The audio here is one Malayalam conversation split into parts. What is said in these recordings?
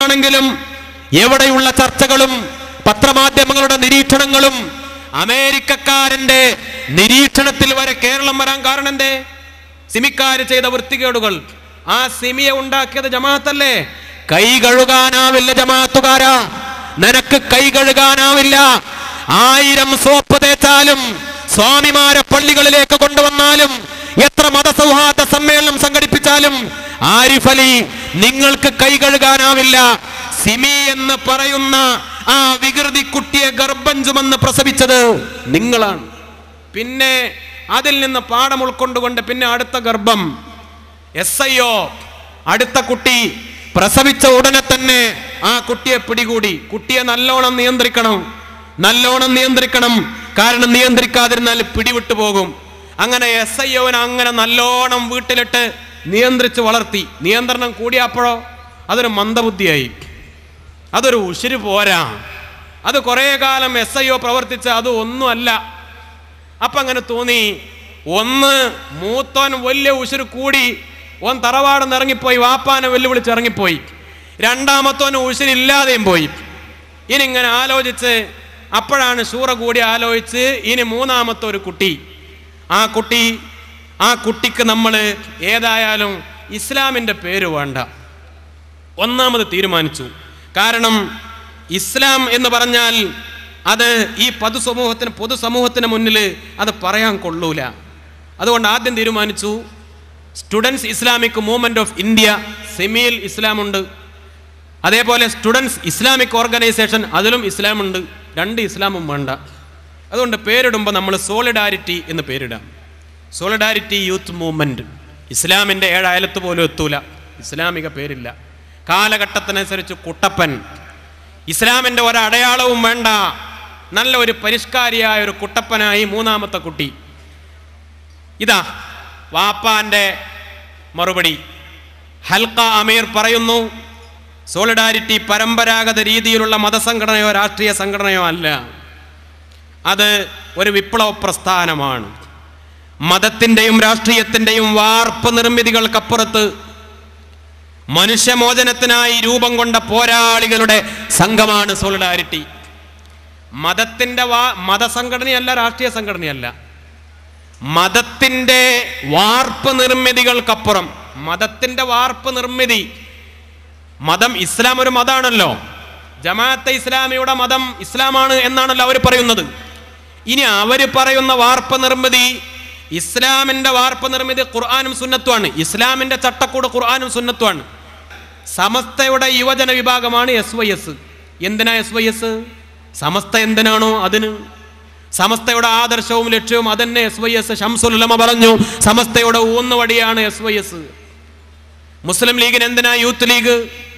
ആണെങ്കിലും എവിടെയുള്ള ചർച്ചകളും പത്രമാധ്യമങ്ങളുടെ നിരീക്ഷണങ്ങളും അമേരിക്കക്കാരന്റെ നിരീക്ഷണത്തിൽ വരെ കേരളം വരാൻ കാരണം എന്തേ സിമിക്കാര് ചെയ്ത വൃത്തികേടുകൾ ആ സിമിയെ ഉണ്ടാക്കിയത് ജമാഅത്തല്ലേ കൈ കഴുകാനാവില്ല ജമാഅത്തുകാരാ നിനക്ക് കൈ കഴുകാനാവില്ല ആയിരം സോപ്പ് തേച്ചാലും സ്വാമിമാരെ പള്ളികളിലേക്ക് കൊണ്ടുവന്നാലും എത്ര മതസൗഹാർദ്ദ സമ്മേളനം സംഘടിപ്പിച്ചാലും ആരിഫ് അലി നിങ്ങൾക്ക് കൈ കഴുകാനാവില്ല സിമി എന്ന് പറയുന്ന ആ വികൃതി കുട്ടിയെ ഗർഭം ചുമന്ന് പ്രസവിച്ചത് നിങ്ങളാണ് പിന്നെ അതിൽ നിന്ന് പാഠം ഉൾക്കൊണ്ടുകൊണ്ട് പിന്നെ അടുത്ത ഗർഭം എസ് ഐ ഒ അടുത്ത കുട്ടി പ്രസവിച്ച ഉടനെ തന്നെ ആ കുട്ടിയെ പിടികൂടി കുട്ടിയെ നല്ലോണം നിയന്ത്രിക്കണം നല്ലോണം നിയന്ത്രിക്കണം കാരണം നിയന്ത്രിക്കാതിരുന്നാൽ പിടിവിട്ടു പോകും അങ്ങനെ എസ് ഐ ഒന് അങ്ങനെ നല്ലോണം വീട്ടിലിട്ട് നിയന്ത്രിച്ച് വളർത്തി നിയന്ത്രണം കൂടിയപ്പോഴോ അതൊരു മന്ദബുദ്ധിയായി അതൊരു ഉശിര് പോരാ അത് കുറേ കാലം എസ് ഐ ഒ പ്രവർത്തിച്ച് അത് ഒന്നുമല്ല അപ്പൊ അങ്ങനെ തോന്നി ഒന്ന് മൂത്തോൻ വലിയ ഉശിര് കൂടി ഓൻ തറവാട് ഇറങ്ങിപ്പോയി വാപ്പാനെ വെല്ലുവിളിച്ച് ഇറങ്ങിപ്പോയി രണ്ടാമത്തോന് ഉശിരില്ലാതെയും പോയി ഇനി ഇങ്ങനെ ആലോചിച്ച് അപ്പോഴാണ് ശൂറ കൂടി ആലോചിച്ച് ഇനി മൂന്നാമത്തെ ഒരു കുട്ടി ആ കുട്ടി ആ കുട്ടിക്ക് നമ്മൾ ഏതായാലും ഇസ്ലാമിൻ്റെ പേര് വേണ്ട ഒന്നാമത് തീരുമാനിച്ചു കാരണം ഇസ്ലാം എന്ന് പറഞ്ഞാൽ അത് ഈ പൊതുസമൂഹത്തിന് പൊതുസമൂഹത്തിന് മുന്നിൽ അത് പറയാൻ കൊള്ളൂല അതുകൊണ്ട് ആദ്യം തീരുമാനിച്ചു students Islamic movement of India സെമിയിൽ ഇസ്ലാമുണ്ട് അതേപോലെ സ്റ്റുഡൻസ് ഇസ്ലാമിക് ഓർഗനൈസേഷൻ അതിലും ഇസ്ലാമുണ്ട് രണ്ട് ഇസ്ലാമും വേണ്ട അതുകൊണ്ട് പേരിടുമ്പോൾ നമ്മൾ സോളിഡാരിറ്റി എന്ന് പേരിടാം സോളിഡാരിറ്റി യൂത്ത് മൂവ്മെന്റ് ഇസ്ലാമിൻ്റെ ഏഴയലത്ത് പോലും എത്തൂല ഇസ്ലാമിക പേരില്ല കാലഘട്ടത്തിനനുസരിച്ച് കുട്ടപ്പൻ ഇസ്ലാമിൻ്റെ ഒരടയാളവും വേണ്ട നല്ല ഒരു പരിഷ്കാരിയായ ഒരു കുട്ടപ്പനായി മൂന്നാമത്തെ കുട്ടി ഇതാ വാപ്പാന്റെ മറുപടി ഹൽക്ക അമീർ പറയുന്നു സോളിഡാരിറ്റി പരമ്പരാഗത രീതിയിലുള്ള മതസംഘടനയോ രാഷ്ട്രീയ സംഘടനയോ അല്ല അത് ഒരു വിപ്ലവ പ്രസ്ഥാനമാണ് മതത്തിൻ്റെയും രാഷ്ട്രീയത്തിൻ്റെയും വാർപ്പ് നിർമ്മിതികൾക്കപ്പുറത്ത് മനുഷ്യമോചനത്തിനായി രൂപം കൊണ്ട പോരാളികളുടെ സംഘമാണ് സോളിഡാരിറ്റി മതത്തിൻ്റെ വാ മതസംഘടനയല്ല രാഷ്ട്രീയ സംഘടനയല്ല മതത്തിൻ്റെ വാർപ്പ് നിർമ്മിതികൾക്കപ്പുറം മതത്തിൻ്റെ വാർപ്പ് നിർമ്മിതി മതം ഇസ്ലാം ഒരു മതാണല്ലോ ജമാഅത്തെ ഇസ്ലാമിയുടെ മതം ഇസ്ലാമാണ് എന്നാണല്ലോ അവർ പറയുന്നത് ഇനി അവർ പറയുന്ന വാർപ്പ് നിർമ്മിതി ഇസ്ലാമിന്റെ വാർപ്പ് നിർമ്മിതി ഖുർആാനും സുന്നത്തുമാണ് ഇസ്ലാമിന്റെ ചട്ടക്കൂട് ഖുർആാനും സുന്നത്തുമാണ് സമസ്തയുടെ യുവജന വിഭാഗമാണ് എസ് വൈ എസ് എന്തിനാ എസ് വൈ എസ് സമസ്ത എന്തിനാണോ അതിന് സമസ്തയുടെ ആദർശവും ലക്ഷ്യവും അതന്നെ എസ് വൈ എസ് ഷംസുലമ പറഞ്ഞു സമസ്തയുടെ ഊന്നുവടിയാണ് എസ് വൈ എസ് മുസ്ലിം ലീഗിന് എന്തിനാ യൂത്ത് ലീഗ്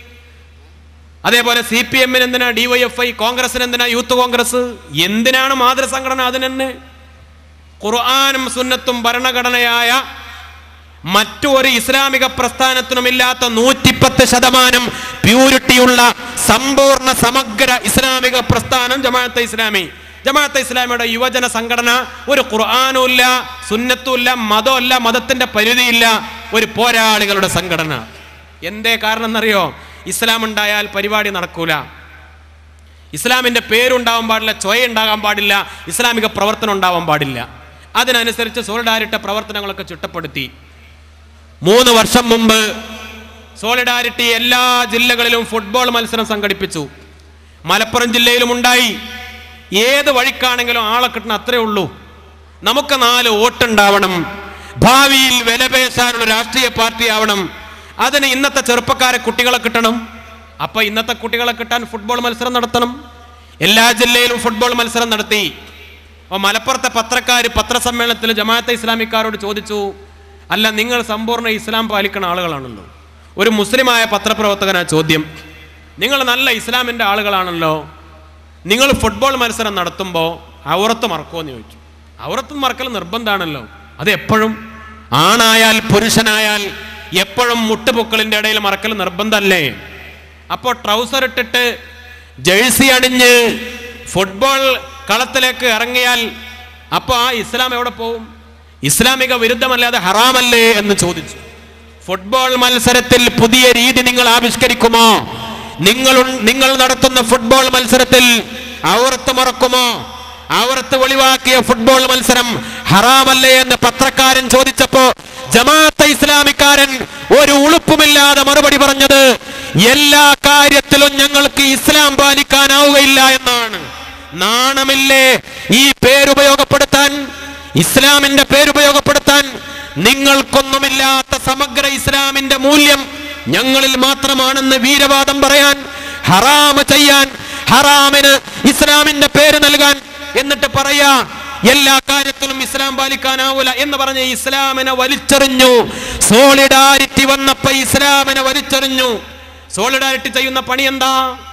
അതേപോലെ സി പി എമ്മിന് എന്തിനാ ഡിവൈഎഫ്ഐ കോൺഗ്രസിന് എന്തിനാ യൂത്ത് കോൺഗ്രസ് എന്തിനാണ് മാതൃസംഘടന അതിനെന്നെ ഖുർആാനും സുന്നത്തും ഭരണഘടനയായ മറ്റു ഒരു ഇസ്ലാമിക പ്രസ്ഥാനത്തിനുമില്ലാത്ത നൂറ്റിപ്പത്ത് ശതമാനം പ്യൂരിറ്റിയുള്ള സമ്പൂർണ്ണ സമഗ്ര ഇസ്ലാമിക പ്രസ്ഥാനം ജമാഅത്തെ ഇസ്ലാമി ജമാഅത്തെ ഇസ്ലാമിയുടെ യുവജന സംഘടന ഒരു ഖുർആാനും ഇല്ല സുന്നത്തും ഇല്ല മതമല്ല മതത്തിന്റെ പരിധിയില്ല ഒരു പോരാളികളുടെ സംഘടന എന്തേ കാരണം എന്നറിയോ ഇസ്ലാം ഉണ്ടായാൽ പരിപാടി നടക്കൂല ഇസ്ലാമിന്റെ പേരുണ്ടാവാൻ പാടില്ല ചൊയ ഉണ്ടാകാൻ പാടില്ല ഇസ്ലാമിക പ്രവർത്തനം ഉണ്ടാവാൻ പാടില്ല അതിനനുസരിച്ച് സോളിഡാരിറ്റി പ്രവർത്തനങ്ങളൊക്കെ ചിട്ടപ്പെടുത്തി മൂന്ന് വർഷം മുമ്പ് സോളിഡാരിറ്റി എല്ലാ ജില്ലകളിലും ഫുട്ബോൾ മത്സരം സംഘടിപ്പിച്ചു മലപ്പുറം ജില്ലയിലും ഉണ്ടായി ഏത് വഴിക്കാണെങ്കിലും ആളെ കിട്ടണം അത്രേ ഉള്ളൂ നമുക്ക് നാല് വോട്ടുണ്ടാവണം ഭാവിയിൽ വിലപേശാനുള്ള രാഷ്ട്രീയ പാർട്ടി ആവണം അതിന് ഇന്നത്തെ ചെറുപ്പക്കാരെ കുട്ടികളെ കിട്ടണം അപ്പൊ ഇന്നത്തെ കുട്ടികളെ കിട്ടാൻ ഫുട്ബോൾ മത്സരം നടത്തണം എല്ലാ ജില്ലയിലും ഫുട്ബോൾ മത്സരം നടത്തി അപ്പോൾ മലപ്പുറത്തെ പത്രക്കാർ പത്രസമ്മേളനത്തിൽ ജമാഅത്തെ ഇസ്ലാമിക്കാരോട് ചോദിച്ചു അല്ല നിങ്ങൾ സമ്പൂർണ്ണ ഇസ്ലാം പാലിക്കുന്ന ആളുകളാണല്ലോ ഒരു മുസ്ലിമായ പത്രപ്രവർത്തകനാ ചോദ്യം നിങ്ങൾ നല്ല ഇസ്ലാമിൻ്റെ ആളുകളാണല്ലോ നിങ്ങൾ ഫുട്ബോൾ മത്സരം നടത്തുമ്പോൾ ഔറത്ത് മറക്കുമോ എന്ന് ചോദിച്ചു ഔറത്ത് മറക്കൽ നിർബന്ധമാണല്ലോ അത് എപ്പോഴും ആണായാൽ പുരുഷനായാൽ എപ്പോഴും മുട്ടുപൊക്കളിൻ്റെ ഇടയിൽ മറക്കൽ നിർബന്ധമല്ലേ അപ്പോൾ ട്രൗസർ ഇട്ടിട്ട് ജേഴ്സി അണിഞ്ഞ് ഫുട്ബോൾ കളത്തിലേക്ക് ഇറങ്ങിയാൽ അപ്പോൾ ആ ഇസ്ലാം എവിടെ പോവും ഇസ്ലാമിക വിരുദ്ധമല്ലാതെ ഹറാമല്ലേ എന്ന് ചോദിച്ചു ഫുട്ബോൾ മത്സരത്തിൽ പുതിയ രീതി നിങ്ങൾ ആവിഷ്കരിക്കുമോ നിങ്ങൾ നിങ്ങൾ നടത്തുന്ന ഫുട്ബോൾ മത്സരത്തിൽ ഔറത്ത് മറക്കുമോ ഔറത്ത് വെളിവാക്കിയ ഫുട്ബോൾ മത്സരം ഹറാമല്ലേ എന്ന് പത്രക്കാരൻ ചോദിച്ചപ്പോ ജമാഅത്തെ ഇസ്ലാമിക്കാരൻ ഒരു ഉളുപ്പുമില്ലാതെ മറുപടി പറഞ്ഞത് എല്ലാ കാര്യത്തിലും ഞങ്ങൾക്ക് ഇസ്ലാം പാലിക്കാനാവുകയില്ല എന്നാണ് നാണമില്ലേ ഈ പേരുപയോഗപ്പെടുത്താൻ ഇസ്ലാമിന്റെ പേരുപയോഗപ്പെടുത്താൻ നിങ്ങൾക്കൊന്നുമില്ലാത്ത സമഗ്ര ഇസ്ലാമിന്റെ മൂല്യം ഞങ്ങളിൽ മാത്രമാണെന്ന് വീരവാദം പറയാൻ ഹറാമ് ചെയ്യാൻ ഹറാമിന് ഇസ്ലാമിന്റെ പേര് നൽകാൻ എന്നിട്ട് പറയാ എല്ലാ കാര്യത്തിലും ഇസ്ലാം പാലിക്കാനാവൂല എന്ന് പറഞ്ഞ് ഇസ്ലാമിനെ വലിച്ചെറിഞ്ഞു സോളിഡാരിറ്റി വന്നപ്പോ ഇസ്ലാമിനെ വലിച്ചെറിഞ്ഞു സോളിഡാരിറ്റി ചെയ്യുന്ന പണി എന്താ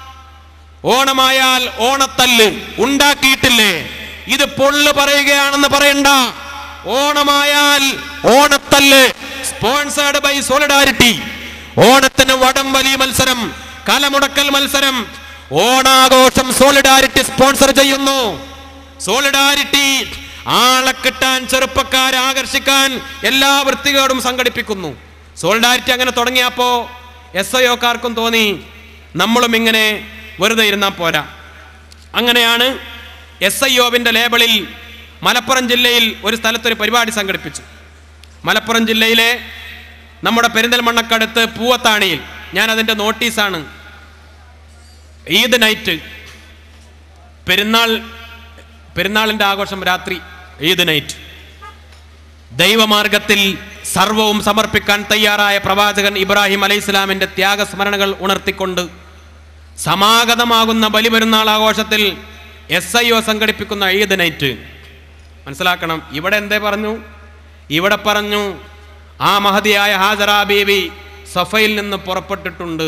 ഓണമായാൽ ഓണത്തല്ല് ഉണ്ടാക്കിയിട്ടില്ലേ ഇത് പൊള്ളു പറയുകയാണെന്ന് പറയണ്ട ഓണമായാൽ ഓണത്തല്ല് സ്പോൺസേർഡ് ബൈ സോളിഡാരിറ്റി ഓണത്തിന് വടംവലി മത്സരം കലമുടക്കൽ മത്സരം ഓണാഘോഷം സോളിഡാരിറ്റി സ്പോൺസർ ചെയ്യുന്നു സോളിഡാരിറ്റി ആളെ കിട്ടാൻ ചെറുപ്പക്കാരെ ആകർഷിക്കാൻ എല്ലാ വൃത്തികേടും സംഘടിപ്പിക്കുന്നു സോളിഡാരിറ്റി അങ്ങനെ തുടങ്ങിയപ്പോ എസ് ഐ ഒക്കാർക്കും തോന്നി നമ്മളും ഇങ്ങനെ വെറുതെ ഇരുന്നാൽ പോരാ അങ്ങനെയാണ് എസ് ഐ ഒവിൻ്റെ ലേബിളിൽ മലപ്പുറം ജില്ലയിൽ ഒരു സ്ഥലത്തൊരു പരിപാടി സംഘടിപ്പിച്ചു മലപ്പുറം ജില്ലയിലെ നമ്മുടെ പെരിന്തൽമണ്ണക്കടുത്ത് പൂവത്താണിയിൽ ഞാൻ അതിൻ്റെ നോട്ടീസാണ് ഈദ് നൈറ്റ് പെരുന്നാൾ പെരുന്നാളിൻ്റെ ആഘോഷം രാത്രി ഈദ് നൈറ്റ് ദൈവമാർഗത്തിൽ സർവവും സമർപ്പിക്കാൻ തയ്യാറായ പ്രവാചകൻ ഇബ്രാഹിം അലൈഹി ഇസ്ലാമിൻ്റെ ത്യാഗസ്മരണകൾ ഉണർത്തിക്കൊണ്ട് സമാഗതമാകുന്ന ബലിപെരുന്നാൾ ആഘോഷത്തിൽ എസ് ഐ ഒ സംഘടിപ്പിക്കുന്ന ഈദ് നൈറ്റ് മനസ്സിലാക്കണം ഇവിടെ എന്തേ പറഞ്ഞു ഇവിടെ പറഞ്ഞു ആ മഹതിയായ ഹാജറ ബീവി സഫയിൽ നിന്ന് പുറപ്പെട്ടിട്ടുണ്ട്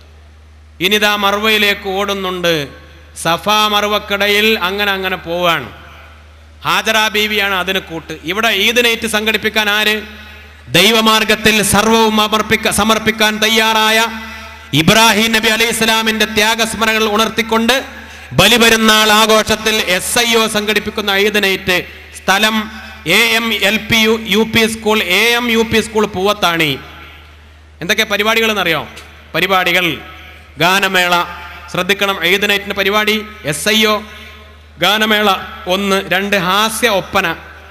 ഇനിതാ മർവയിലേക്ക് ഓടുന്നുണ്ട് സഫ മർവക്കിടയിൽ അങ്ങനെ അങ്ങനെ പോവാണ് ഹാജറ ബീവിയാണ് അതിന് കൂട്ട് ഇവിടെ ഈദ് നൈറ്റ് സംഘടിപ്പിക്കാൻ ആര് ദൈവമാർഗത്തിൽ സർവവും സമർപ്പിക്ക സമർപ്പിക്കാൻ തയ്യാറായ ഇബ്രാഹിം നബി അലൈഹി ഇസ്ലാമിന്റെ ത്യാഗസ്മരണകൾ ഉണർത്തിക്കൊണ്ട് ബലിപെരുന്നാൾ ആഘോഷത്തിൽ എസ് ഐ ഒ സംഘടിപ്പിക്കുന്ന ഈദ് നൈറ്റ് സ്ഥലം A M L P U U P school A M U P school Poovathani എന്തൊക്കെ പരിപാടികൾ എന്നറിയോ പരിപാടികൾ ഗാനമേള ശ്രദ്ധിക്കണം ഈദ് നൈറ്റിന്റെ പരിപാടി എസ് ഐ ഒ ഗാനമേള ഒന്ന് രണ്ട് ഹാസ്യ ഒപ്പന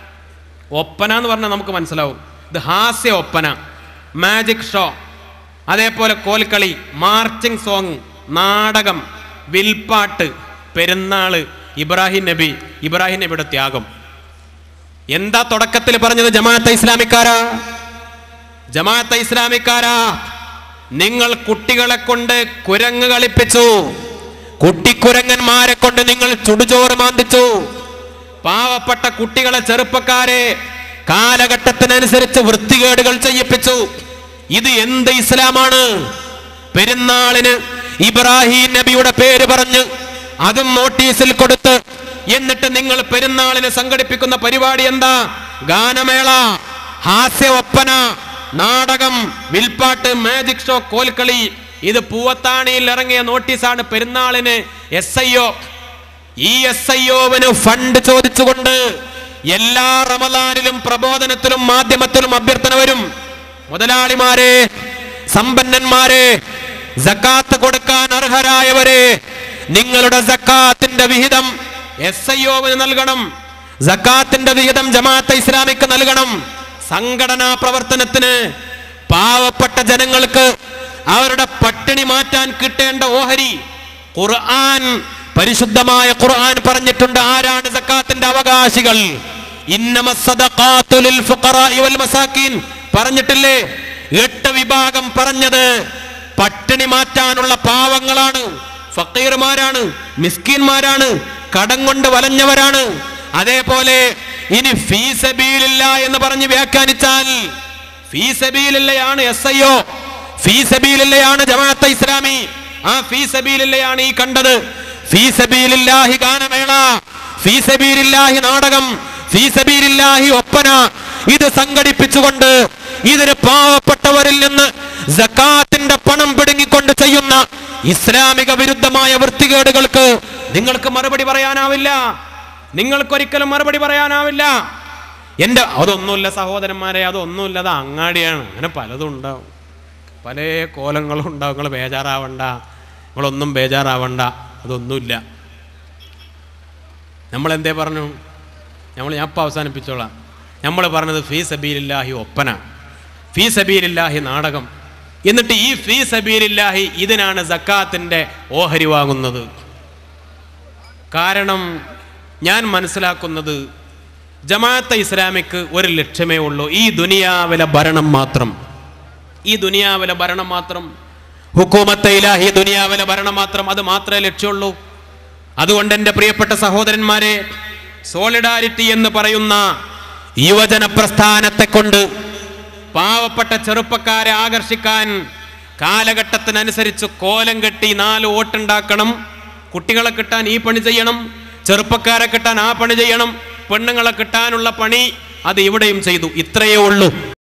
ഒപ്പന എന്ന് പറഞ്ഞാൽ നമുക്ക് മനസ്സിലാവും ഇത് ഹാസ്യ ഒപ്പന മാജിക് ഷോ അതേപോലെ കോൽക്കളി മാർച്ചിങ് സോങ് നാടകം വിൽപ്പാട്ട് പെരുന്നാള് ഇബ്രാഹിം നബി ഇബ്രാഹിം നബിയുടെ ത്യാഗം എന്താ തുടക്കത്തിൽ പറഞ്ഞത് ജമാഅത്തെ ഇസ്ലാമിക്കാരാ ജമാഅത്തെ ഇസ്ലാമിക്കാരാ നിങ്ങൾ കുട്ടികളെ കൊണ്ട് കുരങ്ങ് കളിപ്പിച്ചു കുട്ടിക്കുരങ്ങന്മാരെ കൊണ്ട് നിങ്ങൾ ചുടുചോറ് മാന്തിച്ചു പാവപ്പെട്ട കുട്ടികളെ ചെറുപ്പക്കാരെ കാലഘട്ടത്തിനനുസരിച്ച് വൃത്തികേടുകൾ ചെയ്യിപ്പിച്ചു ഇത് എന്ത് ഇസ്ലാമാണ് പെരുന്നാളിന് ഇബ്രാഹിം നബിയുടെ പേര് പറഞ്ഞ് അതും നോട്ടീസിൽ കൊടുത്ത് എന്നിട്ട് നിങ്ങൾ പെരുന്നാളിന് സംഘടിപ്പിക്കുന്ന പരിപാടി എന്താ ഗാനമേള ഹാസ്യ ഒപ്പന നാടകം വിൽപ്പാട്ട് മാജിക് ഷോ കോൽക്കളി ഇത് പൂവത്താണിയിൽ ഇറങ്ങിയ നോട്ടീസാണ് പെരുന്നാളിന് എസ് ഐ ഒ ഈ എസ് ഐ ഒവിന് ഫണ്ട് ചോദിച്ചുകൊണ്ട് എല്ലാ റമദാനിലും പ്രബോധനത്തിലും മാധ്യമത്തിലും അഭ്യർത്ഥന വരും മുതലാളിമാരെ സമ്പന്നന്മാരെ സക്കാത്ത് കൊടുക്കാൻ അർഹരായവരെ നിങ്ങളുടെ സക്കാത്തിന്റെ വിഹിതം എസ് ഐ ഒവിന് നൽകണം സക്കാത്തിന്റെ വിഹിതം ജമാഅത്തെ ഇസ്ലാമിക്ക് നൽകണം സംഘടനാ പ്രവർത്തനത്തിന് പാവപ്പെട്ട ജനങ്ങൾക്ക് അവരുടെ പട്ടിണി മാറ്റാൻ കിട്ടേണ്ട ഓഹരി ഖുർആൻ പരിശുദ്ധമായ ഖുർആൻ പറഞ്ഞിട്ടുണ്ട് ആരാണ് സക്കാത്തിന്റെ അവകാശികൾ ഇന്നമസ്സദഖാത്തു ലിൽ ഫുഖറാഇ വൽ മസാക്കീൻ പറഞ്ഞിട്ടില്ലേ എട്ട് വിഭാഗം പറഞ്ഞത് പട്ടിണി മാറ്റാനുള്ള പാവങ്ങളാണ് ഫക്കീർമാരാണ് മിസ്കിന്മാരാണ് കടം കൊണ്ട് വലഞ്ഞവരാണ് അതേപോലെ ഇനി ഫീസബീലില്ല എന്ന് പറഞ്ഞ് വ്യാഖ്യാനിച്ചാൽ ഫീസബീലില്ലയാണ് എസ് ഐ ഒ ഫീസബീലില്ലയാണ് ജമാഅത്തെ ഇസ്ലാമി ആ ഫീസബീലില്ലയാണ് ഈ കണ്ടത് ഫീസബീലില്ലാഹി ഗാനമേള ഫീസബീലില്ലാഹി നാടകം ഫീസബീലില്ലാഹി ഒപ്പന ഇത് സംഘടിപ്പിച്ചുകൊണ്ട് ഇതിന് പാവപ്പെട്ടവരിൽ നിന്ന് സക്കാത്തിന്റെ പണം പിടുങ്ങിക്കൊണ്ട് ചെയ്യുന്ന ഇസ്ലാമിക വിരുദ്ധമായ വൃത്തികേടുകൾക്ക് നിങ്ങൾക്ക് മറുപടി പറയാനാവില്ല നിങ്ങൾക്കൊരിക്കലും മറുപടി പറയാനാവില്ല എൻ്റെ അതൊന്നുമില്ല സഹോദരന്മാരെ അതൊന്നുമില്ല അത് അങ്ങാടിയാണ് അങ്ങനെ പലതും ഉണ്ടാവും പല കോലങ്ങളും ഉണ്ടാവും നിങ്ങൾ ബേജാറാവണ്ട നിങ്ങളൊന്നും ബേജാറാവണ്ട അതൊന്നുമില്ല നമ്മളെന്തേ പറഞ്ഞു നമ്മൾ ഞാൻ ഇപ്പം അവസാനിപ്പിച്ചോളാം നമ്മൾ പറഞ്ഞത് ഫീ സബീലില്ലാഹി ഒപ്പന ഫീ സബീലില്ലാഹി നാടകം എന്നിട്ട് ഈ ഫീ സബീലില്ലാഹി ഇതിനാണ് സക്കാത്തിൻ്റെ ഓഹരി വാങ്ങുന്നത് കാരണം ഞാൻ മനസ്സിലാക്കുന്നത് ജമാഅത്തെ ഇസ്ലാമിക്ക് ഒരു ലക്ഷ്യമേ ഉള്ളൂ ഈ ദുനിയാവിലെ ഭരണം മാത്രം ഈ ദുനിയാവിലെ ഭരണം മാത്രം ഹുക്കൂമത്തെ ഇലാഹി ദുനിയാവിലെ ഭരണം മാത്രം അത് മാത്രമേ ലക്ഷ്യമുള്ളൂ അതുകൊണ്ട് എൻ്റെ പ്രിയപ്പെട്ട സഹോദരന്മാരെ സോളിഡാരിറ്റി എന്ന് പറയുന്ന യുവജന പ്രസ്ഥാനത്തെ കൊണ്ട് പാവപ്പെട്ട ചെറുപ്പക്കാരെ ആകർഷിക്കാൻ കാലഘട്ടത്തിനനുസരിച്ച് കോലം കെട്ടി നാല് വോട്ടുണ്ടാക്കണം കുട്ടികളെ കിട്ടാൻ ഈ പണി ചെയ്യണം ചെറുപ്പക്കാരെ കിട്ടാൻ ആ പണി ചെയ്യണം പെണ്ണുങ്ങളെ കിട്ടാനുള്ള പണി അത് ഇവിടെയും ചെയ്തു ഇത്രയേ ഉള്ളൂ